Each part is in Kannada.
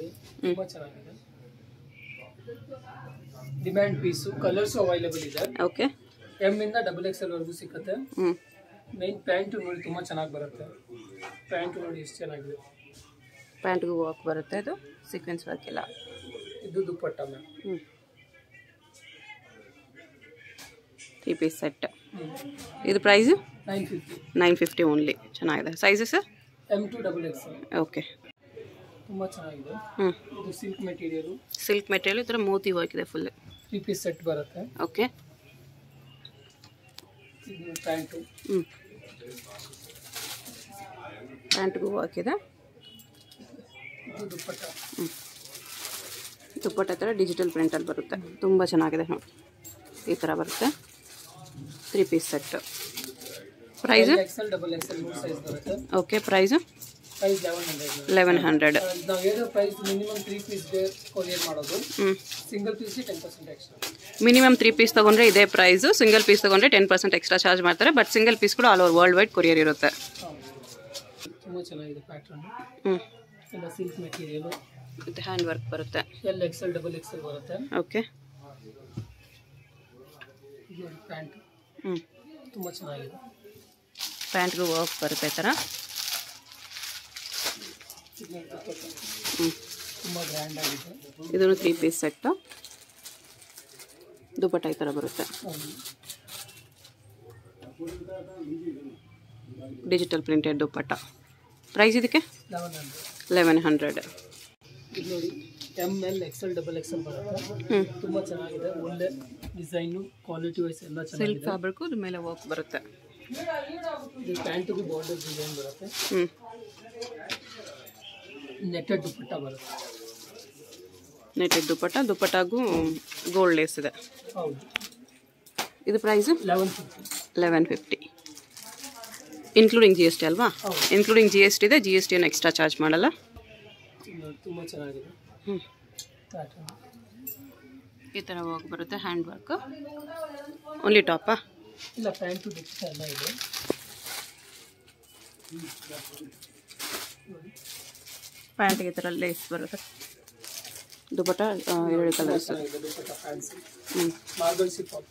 ನೋಡಿ ತುಂಬಾ ಚೆನ್ನಾಗಿದೆ ಡಿಮ್ಯಾಂಡ್ ಪೀಸು ಕಲರ್ಸ್ ಅವೈಲೇಬಲ್ ಇದೆ ಓಕೆ ಎಮ್ ಇಂದ ಡಬಲ್ ಎಕ್ಸ್ ಎಲ್ ವರೆಗೂ ಸಿಕ್ಕತ್ತೆ ಹ್ಞೂ ಮೈನ್ ಪ್ಯಾಂಟ್ ನೋಡಿ ತುಂಬಾ ಚೆನ್ನಾಗಿ ಬರುತ್ತೆ ಪ್ಯಾಂಟ್ ನೋಡಿ ಎಷ್ಟು ಚೆನ್ನಾಗಿದೆ ಪ್ಯಾಂಟ್ಗೂ ವರ್ಕ್ ಬರುತ್ತೆ ಇದು ಸೀಕ್ವೆನ್ಸ್ ವರ್ಕ್ ಎಲ್ಲ ಇದು ದುಪ್ಪಟ್ಟ ಮ್ಯಾಮ್ ಹ್ಞೂ ತ್ರೀ ಪೀಸ್ ಸೆಟ್ ಇದು price nine fifty nine fifty only ಚೆನ್ನಾಗಿದೆ sizes M to double X L okay ತುಂಬಾ ಚೆನ್ನಾಗಿದೆ ಹ್ಞೂ ಇದು ಸಿಲ್ಕ್ ಮೆಟೀರಿಯಲ್ ಸಿಲ್ಕ್ ಮೆಟೀರಿಯಲ್ ಈ ಥರ ಮೋತಿ ವರ್ಕ್ ಇದೆ ಫುಲ್ ತ್ರೀ ಪೀಸ್ ಸೆಟ್ ಬರುತ್ತೆ ಓಕೆ ಇದು ಪ್ಯಾಂಟು ಹ್ಞೂ ಪ್ಯಾಂಟ್ಗೂ ವರ್ಕ್ ಇದೆ ಇದು ದುಪ್ಪಟ್ಟ ಹ್ಞೂ ದುಪ್ಪಟ್ಟ ಥರ ಡಿಜಿಟಲ್ ಪ್ರಿಂಟಲ್ಲಿ ಬರುತ್ತೆ ತುಂಬ ಚೆನ್ನಾಗಿದೆ ನೋಡಿ ಈ ಥರ ಬರುತ್ತೆ three piece set price XL double XL ಮೂರು ಸೈಜ್ ಬರುತ್ತೆ okay price price eleven hundred eleven hundred ನಾವು ಹೇಳೋ ಪ್ರೈಸ್ ಮಿನಿಮಮ್ ತ್ರೀ ಪೀಸ್ಗೆ ಕೊರಿಯರ್ ಮಾಡೋದು ಹ್ಞೂ ಸಿಂಗಲ್ ಪೀಸ್ಗೆ ten percent extra minimum three piece ತೊಗೊಂಡ್ರೆ ಇದೇ ಪ್ರೈಸು ಸಿಂಗಲ್ ಪೀಸ್ ತೊಗೊಂಡ್ರೆ ಟೆನ್ ಪರ್ಸೆಂಟ್ ಎಕ್ಸ್ಟ್ರಾ ಚಾರ್ಜ್ ಮಾಡ್ತಾರೆ ಬಟ್ ಸಿಂಗಲ್ ಪೀಸ್ ಕೂಡ all over world wide courier ಇರುತ್ತೆ ತುಂಬ ಚೆನ್ನಾಗಿದೆ ಪ್ಯಾಟ್ರನ್ ಹ್ಞೂ ಎಲ್ಲ ಸಿಲ್ಕ್ ಮೆಟೀರಿಯಲು ಮತ್ತು ಹ್ಯಾಂಡ್ ವರ್ಕ್ ಬರುತ್ತೆ ಎಲ್ ಎಕ್ಸೆಲ್ ಡಬಲ್ ಎಕ್ಸೆಲ್ ಬರುತ್ತೆ ಓಕೆ ಇದು ಪ್ಯಾಂಟ್ ಹ್ಞೂ ತುಂಬ ಚೆನ್ನಾಗಿದೆ ಪ್ಯಾಂಟ್ಗೂ ವರ್ಕ್ ಬರುತ್ತೆ ಈ ಥರ ಇದು ದುಪ್ಪಟ್ಟ ಹ್ಞೂ ತುಂಬ ಗ್ರ್ಯಾಂಡ್ ಆಗಿದೆ ಇದನ್ನು ತ್ರೀ ಪೀಸ್ ಸೆಟ್ಟು ದುಪ್ಪಟ್ಟ ಈ ಥರ ಬರುತ್ತೆ ಹೌದು. ಡಿಜಿಟಲ್ ಪ್ರಿಂಟೆಡ್ ದುಪ್ಪಟ್ಟ ಪ್ರೈಸ್ ಇದಕ್ಕೆ ಲೆವೆನ್ ಹಂಡ್ರೆಡ್ ಲೆವೆನ್ ಹಂಡ್ರೆಡ್ ಇದು ನೋಡಿ M L XL double XL ಬರುತ್ತೆ ಹ್ಞೂ ತುಂಬ ಚೆನ್ನಾಗಿದೆ ಒಳ್ಳೆ ಡಿಸೈನು ಕ್ವಾಲಿಟಿ ವೈಸ್ ಎಲ್ಲ ಸಿಲ್ಕ್ ಚೆನ್ನಾಗಿದೆ ಫ್ಯಾಬ್ರಿಕ್ಕು ಅದ್ರ ಮೇಲೆ ವರ್ಕ್ ಬರುತ್ತೆ ಇದು ಪ್ಯಾಂಟಿಗೂ ಬಾರ್ಡರ್ ಡಿಸೈನ್ ಬರುತ್ತೆ ಹ್ಞೂ ನೆಟ್ಟೆಡ್ ದುಪ್ಪಟ್ಟ ಬರುತ್ತೆ ನೆಟೆಡ್ ದುಪ್ಪಟ್ಟ ದುಪ್ಪಟ್ಟಾಗೂ ಗೋಲ್ಡ್ ಲೇಸ್ ಇದೆ ಹೌದು ಇದು price eleven fifty eleven fifty including G S T ಅಲ್ವಾ ಹೌದು. ಇನ್ಕ್ಲೂಡಿಂಗ್ ಜಿ ಎಸ್ ಟಿ ಇದೆ ಜಿ ಎಸ್ ಟಿಯನ್ನು ಎಕ್ಸ್ಟ್ರಾ ಚಾರ್ಜ್ ಮಾಡಲ್ಲ ತುಂಬ ಚೆನ್ನಾಗಿದೆ ಹ್ಞೂ ಪ್ಯಾಟರ್ನ್ ಈ ಥರ ವರ್ಕ್ ಬರುತ್ತೆ ಹ್ಯಾಂಡ್ ವರ್ಕ್ ಓನ್ಲಿ ಟಾಪಾ ಇಲ್ಲ ಪ್ಯಾಂಟು ದುಪ್ಪಟ್ಟ ಎಲ್ಲ ಇದೆ ಪ್ಯಾಂಟ್ಗೆ ಈ ಥರ ಲೇಸ್ ಬರುತ್ತೆ ದುಪ್ಪಟ್ಟ ಆ, ಎರಡು ಕಲರ್ಸ್ ಚೆನ್ನಾಗಿದೆ ದುಪ್ಪಟ್ಟ ಫ್ಯಾನ್ಸಿ ಹ್ಞೂ ಮಾರ್ಬಲ್ ಸಿಫಾನ್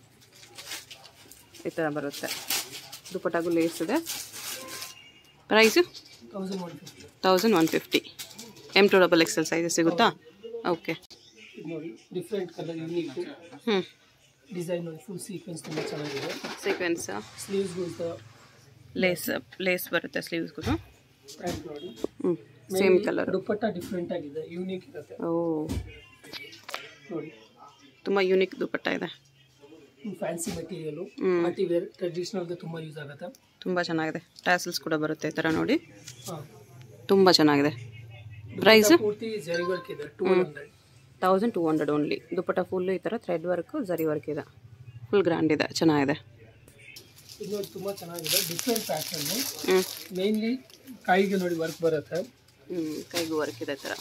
ಈ ಥರ ಬರುತ್ತೆ ದುಪ್ಪಟ್ಟಾಗೂ ಲೇಸ್ ಇದೆ price thousand one fifty thousand one fifty M to double XL size ಸಿಗುತ್ತಾ ಓಕೆ ಇದು ನೋಡಿ ಡಿಫ್ರೆಂಟ್ ಕಲರ್ ಯೂನಿಕ್ ಹ್ಞೂ ಡಿಸೈನ್ ನೋಡಿ ಫುಲ್ ಸೀಕ್ವೆನ್ಸ್ ತುಂಬ ಚೆನ್ನಾಗಿದೆ ಸೀಕ್ವೆನ್ಸ್ ಸ್ಲೀವ್ಸ್ಗೂ ಈ ಥರ ಲೇಸ್ ಲೇಸ್ ಬರುತ್ತೆ ಸ್ಲೀವ್ಸ್ಗೂ ಪ್ಯಾಂಟ್ ನೋಡಿ ಹ್ಞೂ ಸೇಮ್ ಕಲರ್ ದುಪ್ಪಟ್ಟ ಡಿಫ್ರೆಂಟ್ ಆಗಿದೆ ಯೂನಿಕ್ ಇರುತ್ತೆ ಓ ನೋಡಿ ತುಂಬ ಯೂನಿಕ್ ದುಪ್ಪಟ್ಟ ಇದೆ ಫ್ಯಾನ್ಸಿ ಮೆಟೀರಿಯಲು ಹ್ಮ್. ಪಾರ್ಟಿ ವೇರ್ ಟ್ರೆಡಿಷ್ನಲ್ಗೆ ತುಂಬ ಯೂಸ್ ಆಗುತ್ತೆ ತುಂಬ ಚೆನ್ನಾಗಿದೆ ಟ್ಯಾಸಲ್ಸ್ ಕೂಡ ಬರುತ್ತೆ ಈ ಥರ ನೋಡಿ ಹಾಂ ತುಂಬ ಚೆನ್ನಾಗಿದೆ ಪ್ರೈಸ್ ಪೂರ್ತಿ ಜರಿ ವರ್ಕ್ ಇದೆ two hundred thousand two hundred only dupatta full ಈ ಥರ ಥ್ರೆಡ್ ವರ್ಕು ಜರಿ ವರ್ಕ್ ಇದೆ ಫುಲ್ ಗ್ರ್ಯಾಂಡ್ ಇದೆ ಚೆನ್ನಾಗಿದೆ ಇದು ನೋಡಿ ತುಂಬ ಚೆನ್ನಾಗಿದೆ ಡಿಫ್ರೆಂಟ್ ಪ್ಯಾಟರ್ನು ಹ್ಞೂ ಮೇನ್ಲಿ ಕೈಗೆ ನೋಡಿ ವರ್ಕ್ ಬರುತ್ತೆ ಹ್ಞೂ ಕೈಗೂ ವರ್ಕ್ ಇದೆ ಈ ಥರ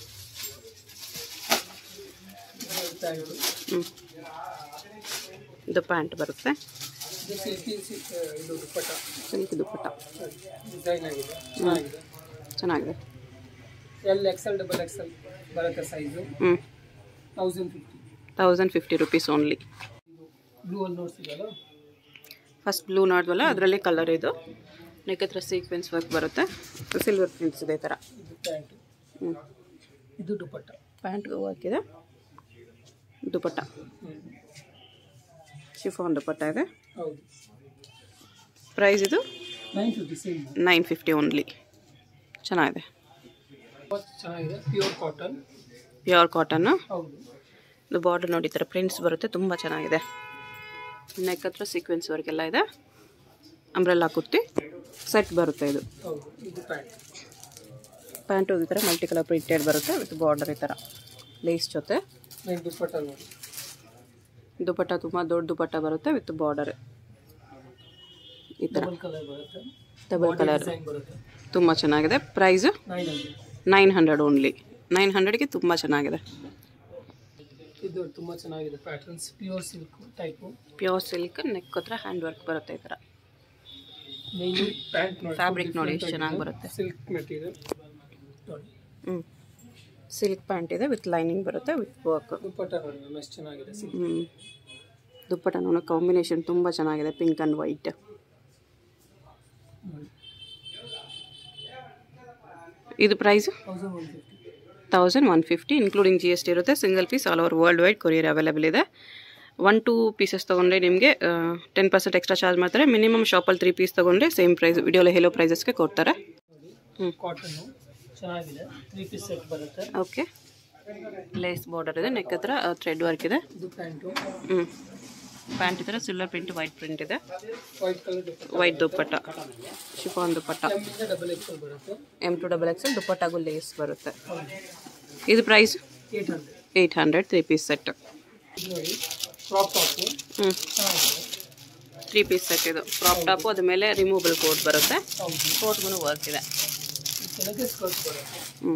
ಪ್ಯಾಂಟು ಹ್ಞೂ ಇದು ಪ್ಯಾಂಟ್ ಬರುತ್ತೆ ಇದು ಸಿಲ್ಕಿ ಇದು ದುಪ್ಪಟ್ಟ ಸಿಲ್ಕ್ ದುಪ್ಪಟ್ಟ ಡಿಸೈನ್ ಆಗಿದೆ ಚೆನ್ನಾಗಿದೆ ಚೆನ್ನಾಗಿದೆ ಎಲ್ ಎಕ್ಸೆಲ್ ಡಬಲ್ ಎಕ್ಸೆಲ್ ಬರುತ್ತೆ ಸೈಜು ಹ್ಞೂ thousand fifty thousand fifty rupees only ಇದು ಬ್ಲೂ ಅಲ್ಲಿ ನೋಡ್ತಿದ್ದಲ್ಲ ಫಸ್ಟ್ ಬ್ಲೂ ನೋಡಿದ್ವಲ್ಲ ಅದರಲ್ಲಿ ಕಲರ್ ಇದು ನೆಕ್ ಹತ್ರ ಸೀಕ್ವೆನ್ಸ್ ವರ್ಕ್ ಬರುತ್ತೆ ಸಿಲ್ವರ್ ಪ್ರಿಂಟ್ಸ್ ಇದೆ ಈ ಥರ ಇದು ಪ್ಯಾಂಟು ಹ್ಞೂ ಇದು ದುಪ್ಪಟ್ಟ ಪ್ಯಾಂಟ್ಗೂ ವರ್ಕ್ ಇದೆ ದುಪ್ಪಟ್ಟ ಹ್ಞೂ ಶಿಫಾನ್ ದುಪ್ಪಟ್ಟ ಇದೆ ಹೌದು ಪ್ರೈಸ್ ಇದು nine fifty same nine fifty only ಚೆನ್ನಾಗಿದೆ ಚೆನ್ನಾಗಿದೆ ಪ್ಯೂರ್ ಕಾಟನ್ ಪ್ಯೂರ್ ಕಾಟನ್ನು ಹೌದು ಇದು ಬಾರ್ಡರ್ ನೋಡಿ ಈ ಥರ ಪ್ರಿಂಟ್ಸ್ ಬರುತ್ತೆ ತುಂಬ ಚೆನ್ನಾಗಿದೆ ನೆಕ್ ಹತ್ರ ಸೀಕ್ವೆನ್ಸ್ ವರ್ಕ್ ಎಲ್ಲ ಇದೆ ಅಂಬ್ರೆಲ್ಲ ಕುರ್ತಿ ಸೆಟ್ ಬರುತ್ತೆ ಇದು ಹೌದು ಇದು ಪ್ಯಾಂಟ್ ಪ್ಯಾಂಟು ಈ ಥರ ಮಲ್ಟಿ ಕಲರ್ ಪ್ರಿಂಟೆಡ್ ಬರುತ್ತೆ ವಿತ್ ಬಾರ್ಡರ್ ಈ ಥರ ಲೇಸ್ ಜೊತೆ ನೈನ್ ದುಪ್ಪಟ್ಟ ನೋಡಿ ದುಪ್ಪಟ್ಟ ತುಂಬ ದೊಡ್ಡ ದುಪ್ಪಟ್ಟ ಬರುತ್ತೆ ವಿತ್ ಬಾರ್ಡರ್ ಈ ಥರ ಡಬಲ್ ಕಲರ್ ಬರುತ್ತೆ ಡಬಲ್ ಕಲರ್ ಡಿಸೈನ್ ಬರುತ್ತೆ ತುಂಬ ಚೆನ್ನಾಗಿದೆ price nine hundred nine hundred only nine ಹಂಡ್ರೆಡ್ಗೆ ತುಂಬ ಚೆನ್ನಾಗಿದೆ ಇದು ತುಂಬ ಚೆನ್ನಾಗಿದೆ patterns pure silk type pure silk neck ಹತ್ರ ಹ್ಯಾಂಡ್ ವರ್ಕ್ ಬರುತ್ತೆ ಈ ಥರ ಮೇನ್ಲಿ ಪ್ಯಾಂಟ್ ನೋಡಿ Fabric ನೋಡಿ ಎಷ್ಟು ಚೆನ್ನಾಗಿ ಬರುತ್ತೆ. ಸಿಲ್ಕ್ ಮೆಟೀರಿಯಲ್ ನೋಡಿ ಹ್ಞೂ ಸಿಲ್ಕ್ ಪ್ಯಾಂಟ್ ಇದೆ ವಿತ್ ಲೈನಿಂಗ್ ಬರುತ್ತೆ ವಿತ್ ವರ್ಕ್ ದುಪ್ಪಟ್ಟ ನೋಡಿ ಮ್ಯಾಮ್ ಎಷ್ಟು ಚೆನ್ನಾಗಿದೆ ಸಿಲ್ಕ್ ಹ್ಞೂ ದುಪ್ಪಟ ನೋಡೋ ಕಾಂಬಿನೇಷನ್ ತುಂಬ ಚೆನ್ನಾಗಿದೆ ಪಿಂಕ್ ಆ್ಯಂಡ್ ವೈಟ್ ನೋಡಿ ಇದು price thousand one fifty thousand one fifty including G S T ಇರುತ್ತೆ single piece all over world wide courier available ಇದೆ ಒನ್ ಟೂ ಪೀಸಸ್ ತೊಗೊಂಡ್ರೆ ನಿಮಗೆ ಟೆನ್ ಪರ್ಸೆಂಟ್ ಎಕ್ಸ್ಟ್ರಾ ಚಾರ್ಜ್ ಮಾಡ್ತಾರೆ ಮಿನಿಮಮ್ ಶಾಪಲ್ಲಿ ತ್ರೀ ಪೀಸ್ ತೊಗೊಂಡ್ರೆ ಸೇಮ್ ಪ್ರೈಸ್ ವಿಡಿಯೋಲಿ ಹೇಳೋ ಪ್ರೈಸಸ್ಗೆ ಕೊಡ್ತಾರೆ ಹ್ಞೂ ಕಾಟನ್ನು ಚೆನ್ನಾಗಿದೆ ತ್ರೀ ಪೀಸ್ ಸೆಟ್ ಬರುತ್ತೆ ಓಕೆ ಲೇಸ್ ಬಾರ್ಡರ್ ಇದೆ ನೆಕ್ ಹತ್ರ ಥ್ರೆಡ್ ವರ್ಕ್ ಇದೆ ಇದು ಪ್ಯಾಂಟು ಹ್ಞೂ ಪ್ಯಾಂಟ್ ಇದ್ರೆ ಸಿಲ್ವರ್ ಪ್ರಿಂಟ್ ವೈಟ್ ಪ್ರಿಂಟ್ ಇದೆ white colour dupatta white dupatta chiffon dupatta ಎಮ್ಮಿಂದ ಡಬಲ್ ಎಕ್ಸಲ್ ಬರುತ್ತೆ ಎಮ್ ಟು ಡಬಲ್ ಎಕ್ಸೆಲ್ ದುಪ್ಪಟ್ಟಾಗೂ ಲೇಸ್ ಬರುತ್ತೆ ಇದು price eight hundred eight hundred three piece set ಇದು ನೋಡಿ ಕ್ರಾಪ್ ಟಾಪು ಹ್ಞೂ ಚೆನ್ನಾಗಿದೆ ತ್ರೀ ಪೀಸ್ ಸೆಟ್ ಇದು ಕ್ರಾಪ್ ಟಾಪು ಅದ್ರ ಮೇಲೆ ರಿಮೂವಬಲ್ ಕೋಟ್ ಬರುತ್ತೆ ಹೌದು ಕೋಟ್ಗೂ ವರ್ಕ್ ಇದೆ ಈ ಕೆಳಗೆ ಸ್ಕರ್ಟ್ ಬರುತ್ತೆ ಹ್ಞೂ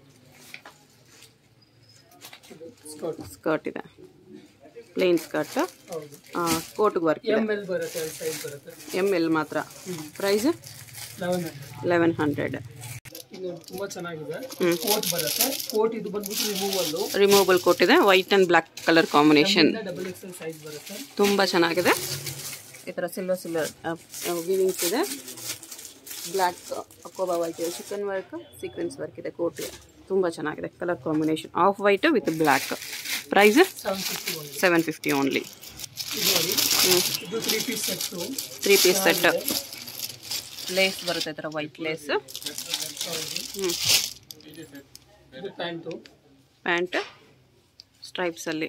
ಇದು ಸ್ಕರ್ಟ್ ಸ್ಕರ್ಟ್ ಇದೆ ಪ್ಲೇನ್ ಸ್ಕರ್ಟ್ ಹೌದು ಕೋಟ್ಗೆ ವರ್ಕ್ ಇದೆ ಎಮ್ ಎಲ್ ಬರುತ್ತೆ ಎರಡು ಸೈಡ್ ಬರುತ್ತೆ ಎಮ್ ಎಲ್ ಮಾತ್ರ price eleven hundred eleven hundred ಇದು ತುಂಬ ಚೆನ್ನಾಗಿದೆ ಹ್ಮ್. ಕೋಟ್ ಬರುತ್ತೆ ಕೋಟ್ ಇದು ಬಂದ್ಬಿಟ್ಟು ರಿಮೂವಲ್ಲು ರಿಮೂವಬಲ್ ಕೋಟ್ ಇದೆ white and black colour combination double XL size ಬರುತ್ತೆ ತುಂಬ ಚೆನ್ನಾಗಿದೆ ಈ ಥರ ಸಿಲ್ವರ್ ಸಿಲ್ವರ್ ವಿವಿಂಗ್ಸ್ ಇದೆ ಬ್ಲ್ಯಾಕ್ ಅಕೋಬಾ white chikan work sequence work ಇದೆ ಕೋಟ್ ತುಂಬ ಚೆನ್ನಾಗಿದೆ colour combination of white with black price seven fifty one seven fifty only ಇದು ನೋಡಿ ಹ್ಞೂ ಇದು three piece sets three piece set lace ಬರುತ್ತೆ ಈ ಥರ ವೈಟ್ ಲೇಸ್ ಹೌದು ಹ್ಞೂ ಇದು ಪ್ಯಾಂಟು ಪ್ಯಾಂಟ್ ಸ್ಟ್ರೈಪ್ಸಲ್ಲಿ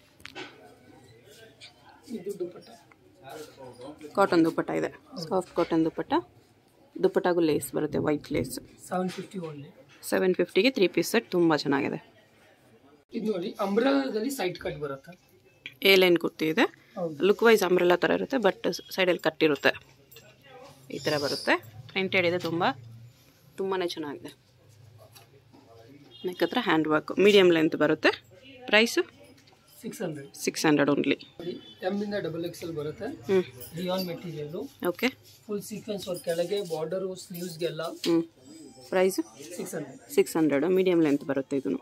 ಇದು ದುಪ್ಪಟ್ಟ ಕಾಟನ್ ದುಪ್ಪಟ್ಟ ಇದೆ ಸಾಫ್ಟ್ ಕಾಟನ್ ದುಪ್ಪಟ್ಟ ದುಪ್ಪಟ್ಟಾಗೂ ಲೇಸ್ ಬರುತ್ತೆ white lace seven fifty only seven ಫಿಫ್ಟಿಗೆ ತ್ರೀ ಪೀಸ್ ಸೆಟ್ ತುಂಬ ಚೆನ್ನಾಗಿದೆ ಇದು ನೋಡಿ ಅಂಬ್ರದಲ್ಲಿ ಸೈಡ್ ಕಟ್ ಬರುತ್ತೆ ಎ ಲೈನ್ ಕುರ್ತಿ ಇದೆ ಹೌದು ಲುಕ್ ವೈಸ್ ಅಂಬ್ರೆಲ್ಲ ಥರ ಇರುತ್ತೆ ಬಟ್ ಸೈಡಲ್ಲಿ ಕಟ್ಟಿರುತ್ತೆ ಈ ಥರ ಬರುತ್ತೆ ಪ್ರಿಂಟೆಡ್ ಇದೆ ತುಂಬ ತುಂಬಾ ಚೆನ್ನಾಗಿದೆ ನೆಕ್ ಹತ್ರ ಹ್ಯಾಂಡ್ ವರ್ಕ್ ಮೀಡಿಯಮ್ ಲೆಂತ್ ಬರುತ್ತೆ price six hundred six hundred only ನೋಡಿ ಎಮ್ ಇಂದ ಡಬಲ್ ಎಕ್ಸೆಲ್ ಬರುತ್ತೆ ಹ್ಞೂ rayon material okay full sequence work ಕೆಳಗೆ ಬಾರ್ಡರು ಸ್ಲೀವ್ಸ್ಗೆಲ್ಲ ಹ್ಞೂ price six hundred six hundred medium length ಬರುತ್ತೆ ಇದನ್ನು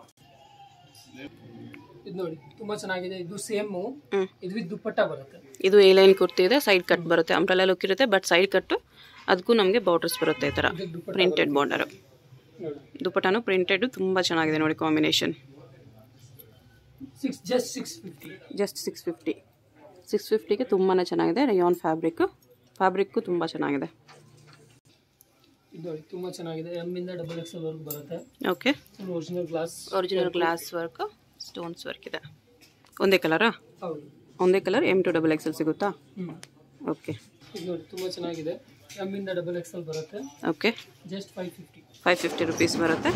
ಇದು ನೋಡಿ ತುಂಬಾ ಚೆನ್ನಾಗಿದೆ ಇದು ಸೇಮು ಹ್ಞೂ ಇದು ವಿತ್ ದುಪ್ಪಟ್ಟ ಬರುತ್ತೆ ಇದು ಎ ಲೈನ್ ಕುರ್ತಿ ಇದೆ ಸೈಡ್ ಕಟ್ ಬರುತ್ತೆ ಅಂಬ್ರೆಲ್ಲ ಲುಕ್ ಇರುತ್ತೆ ಬಟ್ ಸೈಡ್ ಕಟ್ಟು ಅದಕ್ಕೂ ನಮಗೆ ಬಾರ್ಡರ್ಸ್ ಬರುತ್ತೆ ಈ ಥರ ಇದಕ್ಕೆ ದುಪ್ಪಟ್ಟ ಪ್ರಿಂಟೆಡ್ ಬಾರ್ಡರ್ ನೋಡಿ ದುಪ್ಪಟ್ಟನು ಪ್ರಿಂಟೆಡ್ ತುಂಬ ಚೆನ್ನಾಗಿದೆ ನೋಡಿ combination six just six fifty just six fifty six ಫಿಫ್ಟಿಗೆ ತುಂಬಾ ಚೆನ್ನಾಗಿದೆ ರಯಾನ್ ಫ್ಯಾಬ್ರಿಕ್ ಫ್ಯಾಬ್ರಿಕ್ಕು ತುಂಬ ಚೆನ್ನಾಗಿದೆ ಇದು ನೋಡಿ ತುಂಬಾ ಚೆನ್ನಾಗಿದೆ ಎಮ್ ಇಂದ ಡಬಲ್ ಎಕ್ಸೆಲ್ ವರ್ಕ್ ಬರುತ್ತೆ okay full original glass original glass work stones work ಇದೆ ಒಂದೇ ಕಲರಾ ಹೌದು ಒಂದೇ colour M to double XL ಸಿಗುತ್ತಾ ಹ್ಮ್ ಓಕೆ ಇದು ನೋಡಿ ತುಂಬಾ ಚೆನ್ನಾಗಿದೆ ಎಮ್ ಇಂದ ಡಬಲ್ ಎಕ್ಸೆಲ್ ಬರುತ್ತೆ okay just five fifty five fifty rupees ಬರುತ್ತೆ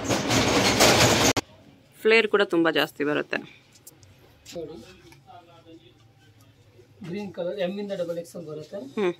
ಫ್ಲೇರ್ ಕೂಡ ತುಂಬ ಜಾಸ್ತಿ ಬರುತ್ತೆ ನೋಡಿ ಗ್ರೀನ್ ಕಲರ್ ಎಮ್ ಇಂದ ಡಬಲ್ ಎಕ್ಸೆಲ್ ಬರುತ್ತೆ ಹ್ಞೂ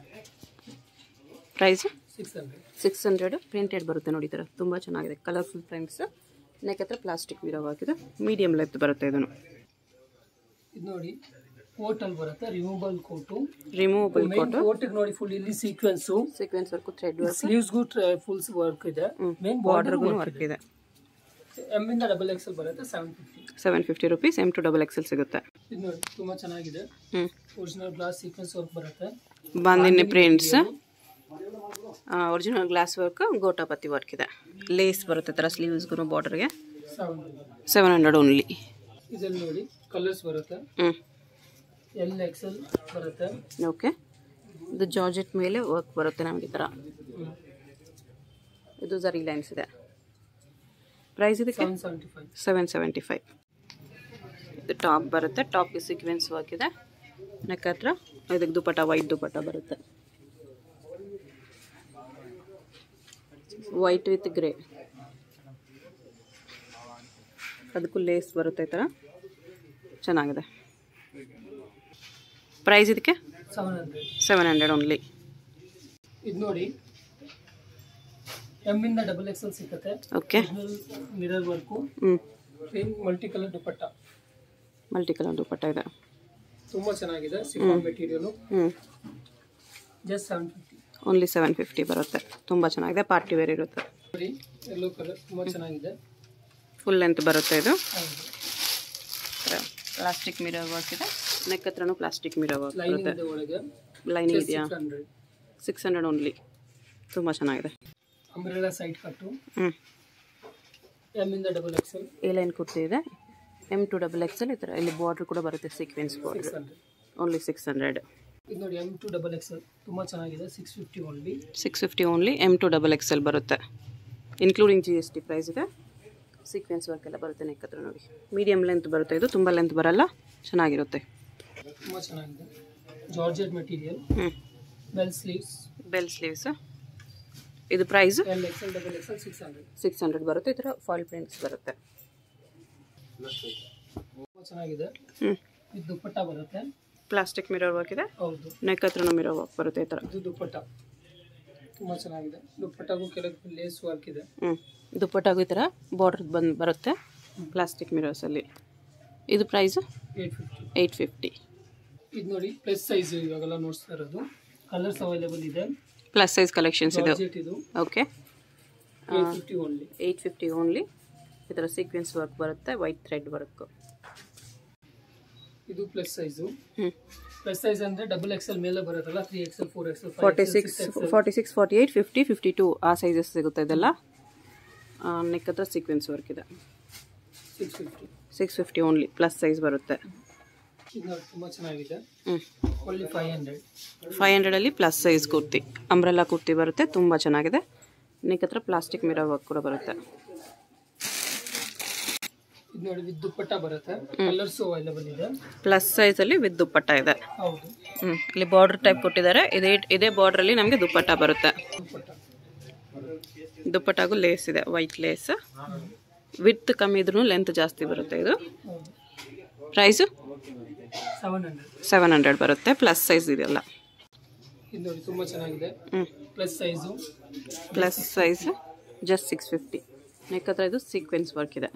price six hundred six hundred printed ಬರುತ್ತೆ ನೋಡಿ ಈ ಥರ ತುಂಬ ಚೆನ್ನಾಗಿದೆ ಕಲರ್ಫುಲ್ ಪ್ರಿಂಟ್ಸ್ ನೆಕ್ ಹತ್ರ ಪ್ಲಾಸ್ಟಿಕ್ ವಿರವಾಗಿದೆ ಮೀಡಿಯಮ್ ಲೆಂತ್ ಬರುತ್ತೆ ಇದನ್ನು ಇದು ನೋಡಿ ಕೋಟ್ ಅಲ್ಲಿ ಬರುತ್ತೆ removable coat removable main coat ಕೋಟಿಗೆ ನೋಡಿ ಫುಲ್ ಇಲ್ಲಿ sequence sequence work thread work ಸ್ಲೀವ್ಸ್ಗೂ ಫುಲ್ಸ್ ವರ್ಕ್ ಇದೆ ಮೇನ್ ಬಾರ್ಡರ್ ಬಾರ್ಡರ್ಗೂ ವರ್ಕ್ ಇದೆ ಎಮ್ ಇಂದ ಡಬಲ್ ಎಕ್ಸೆಲ್ ಬರುತ್ತೆ seven fifty seven fifty rupees M to double XL ಸಿಗುತ್ತೆ ಇದು ನೋಡಿ ತುಂಬಾ ಚೆನ್ನಾಗಿದೆ ಹ್ಞೂ ಒರಿಜಿನಲ್ ಗ್ಲಾಸ್ ಸೀಕ್ವೆನ್ಸ್ ವರ್ಕ್ ಬರುತ್ತೆ bandhani prints original glass work gota patti work ಇದೆ ಲೇಸ್ ಬರುತ್ತೆ ಥರ ಸ್ಲೀವ್ಸ್ಗೂ ಬಾರ್ಡರ್ಗೆ ಸೆವೆನ್ ಸೆವೆನ್ ಹಂಡ್ರೆಡ್ ಓನ್ಲಿ ಇದ್ರಲ್ಲಿ ನೋಡಿ ಕಲರ್ಸ್ ಬರುತ್ತೆ ಹ್ಞೂ ಎಲ್ ಎಕ್ಸೆಲ್ ಬರುತ್ತೆ ಓಕೆ ಇದು ಜಾರ್ಜೆಟ್ ಮೇಲೆ ವರ್ಕ್ ಬರುತ್ತೆ ನಮಗೆ ಈ ಥರ ಹ್ಮ್. ಇದು ಜರಿ ಲೈನ್ಸ್ ಇದೆ ಪ್ರೈಸ್ ಇದಕ್ಕೆ seven seventy five seven seventy five ಇದು ಟಾಪ್ ಬರುತ್ತೆ ಟಾಪ್ಗೆ ಸೀಕ್ವೆನ್ಸ್ ವರ್ಕ್ ಇದೆ ನೆಕ್ ಹತ್ರ ಇದಕ್ಕೆ ದುಪಟ್ಟ ವೈಟ್ ದುಪಟ್ಟ ಬರುತ್ತೆ ವೈಟ್ ವಿತ್ ಗ್ರೇ ಅದಕ್ಕೂ ಲೇಸ್ ಬರುತ್ತೆ ಈ ಥರ ಚೆನ್ನಾಗಿದೆ ಪ್ರೈಸ್ ಇದಕ್ಕೆ seven hundred seven hundred only ಇದು ನೋಡಿ ಎಮ್ ಇಂದ ಡಬಲ್ ಎಕ್ಸೆಲ್ ಸಿಗುತ್ತೆ ಓಕೆ ಮಿರರ್ ವರ್ಕು ಹ್ಞೂ same multi colour dupatta multi colour dupatta ಇದೆ ತುಂಬಾ ಚೆನ್ನಾಗಿದೆ ಸಿಫಾನ್ ಮೆಟೀರಿಯಲು ಹ್ಞೂ just seven fifty only seven fifty ಬರುತ್ತೆ ತುಂಬ ಚೆನ್ನಾಗಿದೆ ಪಾರ್ಟಿ ವೇರ್ ಇರುತ್ತೆ ನೋಡಿ ಯೆಲ್ಲೋ ಕಲರ್ ತುಂಬಾ ಚೆನ್ನಾಗಿದೆ ಫುಲ್ ಲೆಂತ್ ಬರುತ್ತೆ ಇದು ಹೌದು ಪ್ಲಾಸ್ಟಿಕ್ ಮಿರರ್ ವರ್ಕ್ ಇದೆ ನೆಕ್ ಹತ್ರನೂ ಪ್ಲಾಸ್ಟಿಕ್ ಮಿರರ್ ವರ್ಕ್ ಲೈನಿಂಗ್ ಬರುತ್ತೆ ಇದೆ ಒಳಗೆ ಲೈನಿಂಗ್ ಇದೆಯಾ six hundred six hundred only ತುಂಬ ಚೆನ್ನಾಗಿದೆ ಅಂಬ್ರೆಲಾ ಸೈಡ್ ಕಟ್ಟು ಹ್ಞೂ ಎಮ್ ಇಂದ double XL A line kurti ಇದೆ ಎಮ್ ಟು ಡಬಲ್ ಎಕ್ಸೆಲ್ ಈ ಥರ ಇಲ್ಲಿ ಬಾರ್ಡ್ರ್ ಕೂಡ ಬರುತ್ತೆ sequence six border hundred only six hundred ಇದು ನೋಡಿ ಎಮ್ ಟು ಡಬಲ್ ಎಕ್ಸೆಲ್ ತುಂಬ ಚೆನ್ನಾಗಿದೆ six fifty only six fifty only M to double XL ಬರುತ್ತೆ including G S T price ಇದೆ ಸೀಕ್ವೆನ್ಸ್ ವರ್ಕ್ ಎಲ್ಲ ಬರುತ್ತೆ ನೆಕ್ ಹತ್ರ ನೋಡಿ ಮೀಡಿಯಮ್ ಲೆಂತ್ ಬರುತ್ತೆ ಇದು ತುಂಬ ಲೆಂತ್ ಬರಲ್ಲ ಚೆನ್ನಾಗಿರುತ್ತೆ ತುಂಬ ಚೆನ್ನಾಗಿದೆ ಜಾರ್ಜೆಟ್ ಮೆಟೀರಿಯಲ್ ಹ್ಞೂ ಬೆಲ್ ಸ್ಲೀವ್ಸ್ ಬೆಲ್ ಸ್ಲೀವ್ಸ್ ಇದು price L XL double XL six hundred six hundred ಬರುತ್ತೆ ಈ ಥರ ಫಾಲ್ ಪ್ರಿಂಟ್ಸ್ ಬರುತ್ತೆ ತುಂಬ ಚೆನ್ನಾಗಿದೆ ಹ್ಞೂ ಇದು ದುಪ್ಪಟ್ಟ ಬರುತ್ತೆ ಪ್ಲಾಸ್ಟಿಕ್ ಮಿರರ್ ವರ್ಕ್ ಇದೆ ಹೌದು ನೆಕ್ ಹತ್ರನೂ ಮಿರರ್ ವರ್ಕ್ ಬರುತ್ತೆ ಈ ಥರ ಇದು ದುಪ್ಪಟ್ಟ ತುಂಬ ಚೆನ್ನಾಗಿದೆ ದುಪ್ಪಟ್ಟಾಗೂ ಕೆಲವು ಲೇಸ್ ವರ್ಕ್ ಇದೆ ಹ್ಞೂ ದುಪ್ಪಟ್ಟಾಗೂ ಈ ಥರ ಬಾರ್ಡರ್ ಬಂದು ಬರುತ್ತೆ ಪ್ಲಾಸ್ಟಿಕ್ ಮಿರರ್ಸಲ್ಲಿ ಇದು price eight fifty eight fifty ಇದು ನೋಡಿ ಪ್ಲಸ್ ಸೈಜ್ ಇವಾಗೆಲ್ಲ ನೋಡ್ತಾ ಇರೋದು ಕಲರ್ಸ್ ಅವೈಲೇಬಲ್ ಇದೆ ಪ್ಲಸ್ ಸೈಜ್ ಕಲೆಕ್ಷನ್ಸ್ ಇದು ಜಾರ್ಜೆಟ್ ಇದು okay eight fifty only eight fifty only ಈ ಥರ ಸೀಕ್ವೆನ್ಸ್ ವರ್ಕ್ ಬರುತ್ತೆ ವೈಟ್ ಥ್ರೆಡ್ ವರ್ಕ್ ಇದು ಪ್ಲಸ್ ಸೈಜು ಹ್ಞೂ ಪ್ಲಸ್ ಸೈಜ್ ಅಂದ್ರೆ ಡಬಲ್ ಎಕ್ಸೆಲ್ ಮೇಲೆ ಬರುತ್ತಲ್ಲ three XL four XL forty six forty six forty eight fifty fifty two ಆ ಸೈಜಸ್ ಸಿಗುತ್ತೆ ಇದೆಲ್ಲ ನೆಕ್ ಹತ್ರ ಸೀಕ್ವೆನ್ಸ್ ವರ್ಕ್ ಇದೆ six fifty six fifty only plus size ಬರುತ್ತೆ ಇದು ನೋಡಿ ತುಂಬ ಚೆನ್ನಾಗಿದೆ ಹ್ಞೂ ಓನ್ಲಿ ಫೈವ್ ಹಂಡ್ರೆಡ್ ಫೈವ್ ಹಂಡ್ರೆಡಲ್ಲಿ plus size kurti umbrella kurti ಬರುತ್ತೆ ತುಂಬ ಚೆನ್ನಾಗಿದೆ ನೆಕ್ ಹತ್ರ ಪ್ಲಾಸ್ಟಿಕ್ ಮಿರರ್ ವರ್ಕ್ ಕೂಡ ಬರುತ್ತೆ ಇದು ನೋಡಿ ವಿದ್ ದುಪ್ಪಟ್ಟ ಬರುತ್ತೆ ಕಲರ್ಸ್ ಅವೈಲೇಬಲ್ ಇದೆ ಪ್ಲಸ್ ಸೈಜಲ್ಲಿ ವಿತ್ ದುಪ್ಪಟ್ಟ ಇದೆ ಹೌದು ಹ್ಞೂ ಇಲ್ಲಿ ಬಾರ್ಡರ್ ಟೈಪ್ ಕೊಟ್ಟಿದ್ದಾರೆ ಇದೇ ಇದೇ ಬಾರ್ಡ್ರಲ್ಲಿ ನಮಗೆ ದುಪ್ಪಟ್ಟ ಬರುತ್ತೆ ದುಪ್ಪಟ್ಟ ದುಪ್ಪಟ್ಟಾಗೂ ಲೇಸ್ ಇದೆ ವೈಟ್ ಲೇಸ್ ವಿತ್ ಕಮ್ಮಿ ಇದ್ರೂ ಲೆಂತ್ ಜಾಸ್ತಿ ಬರುತ್ತೆ ಇದು ಹೌದು price seven hundred seven hundred ಬರುತ್ತೆ ಪ್ಲಸ್ ಸೈಜ್ ಇದೆಲ್ಲ ಇದು ನೋಡಿ ತುಂಬ ಚೆನ್ನಾಗಿದೆ ಹ್ಞೂ plus size plus size just six fifty neck ಹತ್ರ ಇದು ಸೀಕ್ವೆನ್ಸ್ ವರ್ಕ್ ಇದೆ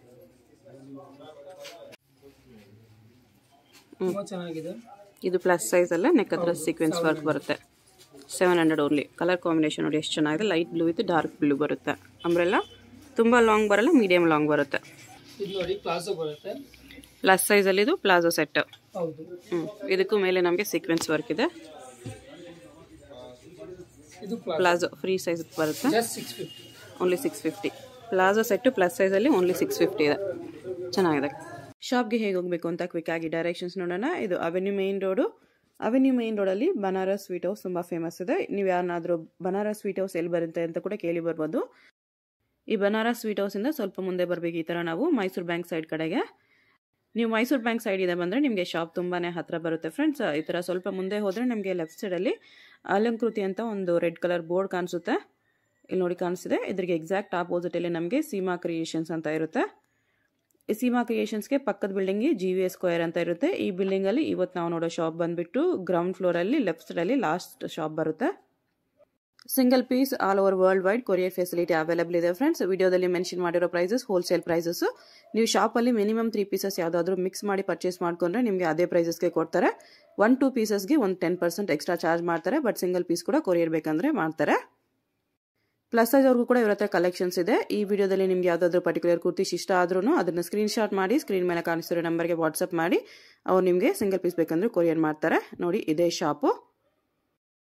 ತುಂಬ ಚೆನ್ನಾಗಿದೆ ಇದು ಪ್ಲಸ್ ಸೈಜಲ್ಲೇ ನೆಕ್ ಹತ್ರ ಸೀಕ್ವೆನ್ಸ್ ವರ್ಕ್ ಬರುತ್ತೆ seven hundred only colour combination ನೋಡಿ ಎಷ್ಟು ಚೆನ್ನಾಗಿದೆ light blue with dark blue ಬರುತ್ತೆ ಅಂಬ್ರೆಲ್ಲ ತುಂಬ ಲಾಂಗ್ ಬರಲ್ಲ ಮೀಡಿಯಮ್ ಲಾಂಗ್ ಬರುತ್ತೆ ಇದು ನೋಡಿ ಪ್ಲಾಜೋ ಬರುತ್ತೆ ಪ್ಲಸ್ ಸೈಜಲ್ಲಿ ಇದು ಪ್ಲಾಜೋ ಸೆಟ್ ಹೌದು ಹ್ಞೂ ಇದಕ್ಕೂ ಮೇಲೆ ನಮಗೆ ಸೀಕ್ವೆನ್ಸ್ ವರ್ಕ್ ಇದೆ ಇದು ಪ್ಲಾಜೋ ಪ್ಲಾಜೋ ಫ್ರೀ ಸೈಜ್ ಬರುತ್ತೆ just six fifty only six fifty palazzo set plus ಸೈಜಲ್ಲಿ ಓನ್ಲಿ ಸಿಕ್ಸ್ ಫಿಫ್ಟಿ ಇದೆ ಚೆನ್ನಾಗಿದೆ ಶಾಪ್ಗೆ ಹೇಗೆ ಹೋಗಬೇಕು ಅಂತ ಕ್ವಿಕ್ ಆಗಿ ಡೈರೆಕ್ಷನ್ಸ್ ನೋಡೋಣ ಇದು avenue main road avenue main ರೋಡಲ್ಲಿ ಬನಾರಸ್ ಸ್ವೀಟ್ ಹೌಸ್ ತುಂಬ ಫೇಮಸ್ ಇದೆ ನೀವು ಯಾರನ್ನಾದರೂ ಬನಾರಸ್ ಸ್ವೀಟ್ ಹೌಸ್ ಎಲ್ಲಿ ಬರುತ್ತೆ ಅಂತ ಕೂಡ ಕೇಳಿ ಬರ್ಬೋದು ಈ ಬನಾರಸ್ ಸ್ವೀಟ್ ಹೌಸಿಂದ ಸ್ವಲ್ಪ ಮುಂದೆ ಬರಬೇಕು ಈ ಥರ ನಾವು ಮೈಸೂರು ಬ್ಯಾಂಕ್ ಸೈಡ್ ಕಡೆಗೆ ನೀವು ಮೈಸೂರು ಬ್ಯಾಂಕ್ ಸೈಡ್ ಇದೆ ಬಂದರೆ ನಿಮಗೆ ಶಾಪ್ ತುಂಬಾ ಹತ್ರ ಬರುತ್ತೆ ಫ್ರೆಂಡ್ಸ್ ಈ ಥರ ಸ್ವಲ್ಪ ಮುಂದೆ ಹೋದರೆ ನಿಮಗೆ ಲೆಫ್ಟ್ ಸೈಡಲ್ಲಿ ಅಲಂಕೃತಿ ಅಂತ ಒಂದು ರೆಡ್ ಕಲರ್ ಬೋರ್ಡ್ ಕಾಣಿಸುತ್ತೆ ಇಲ್ಲಿ ನೋಡಿ ಕಾಣಿಸಿದೆ ಇದ್ರಿಗೆ ಎಕ್ಸಾಕ್ಟ್ ಆಪೋಸಿಟಲ್ಲಿ ನಮಗೆ ಸೀಮಾ ಕ್ರಿಯೇಷನ್ಸ್ ಅಂತ ಇರುತ್ತೆ ಈ ಸೀಮಾ ಕ್ರಿಯೇಷನ್ಸ್ಗೆ ಪಕ್ಕದ ಬಿಲ್ಡಿಂಗ್ಗೆ ಜಿ ವಿ ಎಸ್ ಸ್ಕ್ವೇರ್ ಅಂತ ಇರುತ್ತೆ ಈ ಬಿಲ್ಡಿಂಗಲ್ಲಿ ಇವತ್ತು ನಾವು ನೋಡೋ ಶಾಪ್ ಬಂದುಬಿಟ್ಟು ಗ್ರೌಂಡ್ ಫ್ಲೋರಲ್ಲಿ ಲೆಫ್ಟ್ ಸೈಡಲ್ಲಿ ಲಾಸ್ಟ್ ಶಾಪ್ ಬರುತ್ತೆ single piece all over world wide courier facility available ಇದೆ ಫ್ರೆಂಡ್ಸ್ ವಿಡಿಯೋದಲ್ಲಿ ಮೆನ್ಷನ್ ಮಾಡಿರೋ ಪ್ರೈಸಸ್ ಹೋಲ್ಸೇಲ್ ಪ್ರೈಸಸ್ ನೀವು ಶಾಪಲ್ಲಿ ಮಿನಿಮಮ್ ತ್ರೀ ಪೀಸಸ್ ಯಾವುದಾದ್ರೂ ಮಿಕ್ಸ್ ಮಾಡಿ ಪರ್ಚೇಸ್ ಮಾಡ್ಕೊಂಡ್ರೆ ನಿಮಗೆ ಅದೇ ಪ್ರೈಸಸ್ಗೆ ಕೊಡ್ತಾರೆ ಒನ್ ಟೂ ಪೀಸಸ್ಗೆ ಒಂದು ಟೆನ್ ಪರ್ಸೆಂಟ್ ಎಕ್ಸ್ಟ್ರಾ ಚಾರ್ಜ್ ಮಾಡ್ತಾರೆ ಬಟ್ ಸಿಂಗಲ್ ಪೀಸ್ ಕೂಡ ಕೊರಿಯರ್ ಬೇಕಂದ್ರೆ ಮಾಡ್ತಾರೆ ಪ್ಲಸ್ ಸೈಜ್ ಅವ್ರಿಗೂ ಕೂಡ ಇವ್ರ ಹತ್ರ ಕಲೆಕ್ಷನ್ಸ್ ಇದೆ ಈ ವಿಡಿಯೋದಲ್ಲಿ ನಿಮ್ಗೆ ಯಾವುದಾದ್ರೂ ಪರ್ಟಿಕ್ಯುಲರ್ ಕುರ್ತಿ ಇಷ್ಟ ಆದ್ರೂ ಅದನ್ನ ಸ್ಕ್ರೀನ್ ಶಾಟ್ ಮಾಡಿ ಸ್ಕ್ರೀನ್ ಮೇಲೆ ಕಾಣಿಸ್ತಿರೋ ನಂಬರ್ಗೆ ವಾಟ್ಸಪ್ ಮಾಡಿ ಅವ್ರು ನಿಮಗೆ ಸಿಂಗಲ್ ಪೀಸ್ ಬೇಕಂದ್ರೆ ಕೊರಿಯರ್ ಮಾಡ್ತಾರೆ ನೋಡಿ ಇದೇ ಶಾಪು